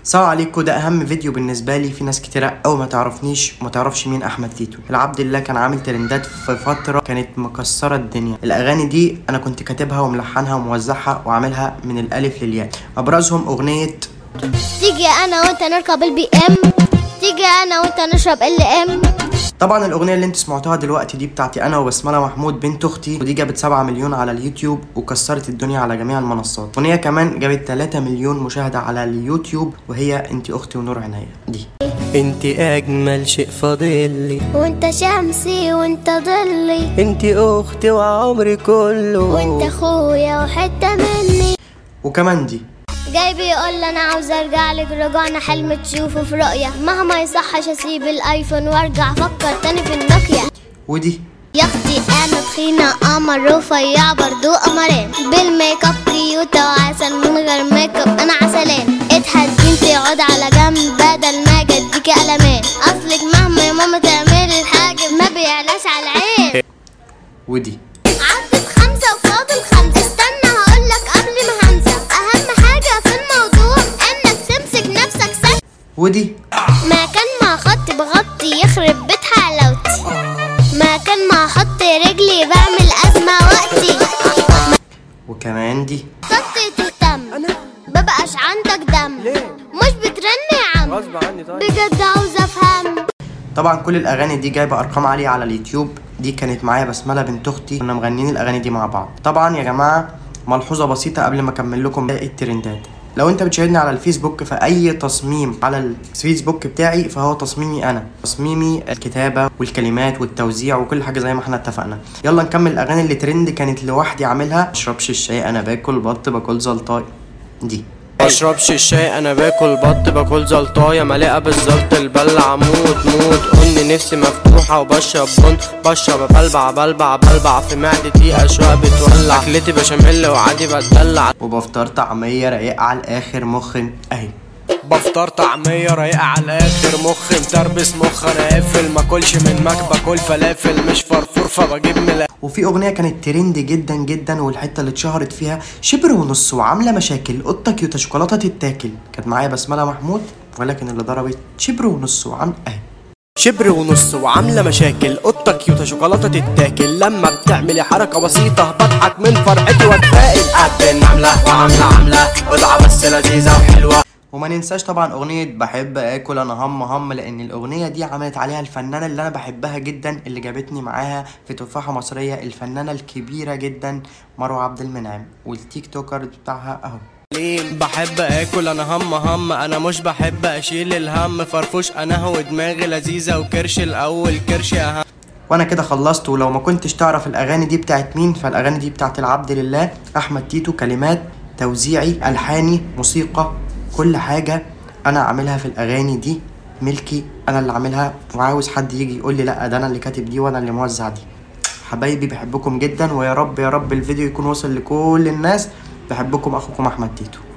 السلام عليكم ده اهم فيديو بالنسبه لي في ناس كتيره قوي ما تعرفنيش وما تعرفش مين احمد تيتو العبد الله كان عامل ترندات في فتره كانت مكسره الدنيا الاغاني دي انا كنت كاتبها وملحنها وموزعها وعاملها من الالف للياء ابرزهم اغنيه تيجي انا وانت نركب البي ام تيجي انا وانت نشرب ال ام طبعا الاغنيه اللي انت سمعتوها دلوقتي دي بتاعتي انا وبسمله محمود بنت اختي ودي جابت 7 مليون على اليوتيوب وكسرت الدنيا على جميع المنصات اغنيه كمان جابت 3 مليون مشاهده على اليوتيوب وهي انت اختي ونور عينيا دي انت اجمل شيء فاضلي وانت شمسي وانت ظلي انت اختي وعمري كله وانت اخويا وحته مني وكمان دي جاي بيقول لي انا عاوز ارجع لك رجعنا حلم تشوفه في رؤيا مهما يصحش اسيب الايفون وارجع افكر تاني في النوكيا ودي يا اختي انا تخينه قمر رفيع برضو قمرين بالميك اب كيوتة وعسل من غير ميك اب انا عسلين اتحدين تقعد على جنب بدل ما جديكي قلمين اصلك مهما يا ماما تعملي الحاجب ما بيعلاش على العين ودي عدت خمسة وفاضل خمسة استنى هقولك قبل ما هنسى أهم حاجة في الموضوع إنك تمسك نفسك سك ودي ما كان ما خط بغطي يخرب بيت حلاوتي ما كان ما احط رجلي بعمل أزمة وقتي وكمان دي خطي تهتم مبقاش عندك دم مش بترن يا عم غصب عني طيب بجد عاوزة أفهم طبعا كل الاغاني دي جايبه ارقام عاليه على اليوتيوب دي كانت معايا بسمله بنت اختي كنا مغنيين الاغاني دي مع بعض طبعا يا جماعه ملحوظه بسيطه قبل ما اكمل لكم باقي الترندات لو انت بتشاهدني على الفيسبوك فاي تصميم على الفيسبوك بتاعي فهو تصميمي انا تصميمي الكتابه والكلمات والتوزيع وكل حاجه زي ما احنا اتفقنا يلا نكمل الاغاني اللي ترند كانت لوحدي عاملها اشربش الشاي انا باكل بط باكل زلطاي دي بشربش الشاي انا باكل بط باكل زلطايه مليئه بالزلط البلع موت موت قولي نفسي مفتوحه وبشرب بن بشرب بلبع بلبع بلبع في معدتي اشواق بتولع اكلتي بشاميل وعادي بتدلع وبفطر طعميه رايقه على الاخر مخن اهي بفطر طعمية رايقة على الآخر مخ متربس مخ أنا قافل ماكلش من ماك باكل فلافل مش فرفور فبجيب ملا وفي اغنيه كانت ترند جدا جدا والحته اللي اتشهرت فيها شبر ونص وعامله مشاكل قطه كيوته شوكولاته تتاكل كانت معايا بسمله محمود ولكن اللي ضربت شبر ونص وعم اهي شبر ونص وعاملة مشاكل قطة كيوتة شوكولاتة تتاكل لما بتعملي حركة بسيطة بضحك من فرحتي واتفائل قد عاملة وعاملة عاملة بضعة بس لذيذة وحلوة وما ننساش طبعا اغنيه بحب اكل انا هم هم لان الاغنيه دي عملت عليها الفنانه اللي انا بحبها جدا اللي جابتني معاها في تفاحه مصريه الفنانه الكبيره جدا مروه عبد المنعم والتيك توكر بتاعها اهو ليه بحب اكل انا هم هم انا مش بحب اشيل الهم فرفوش انا هو دماغي لذيذة وكرش الاول كرش اهم وانا كده خلصت ولو ما كنتش تعرف الاغاني دي بتاعت مين فالاغاني دي بتاعت العبد لله احمد تيتو كلمات توزيعي الحاني موسيقى كل حاجه انا عاملها في الاغاني دي ملكي انا اللي عاملها وعاوز حد يجي يقول لي لا ده انا اللي كاتب دي وانا اللي موزع دي حبايبي بحبكم جدا ويا رب يا رب الفيديو يكون وصل لكل الناس بحبكم اخوكم احمد تيتو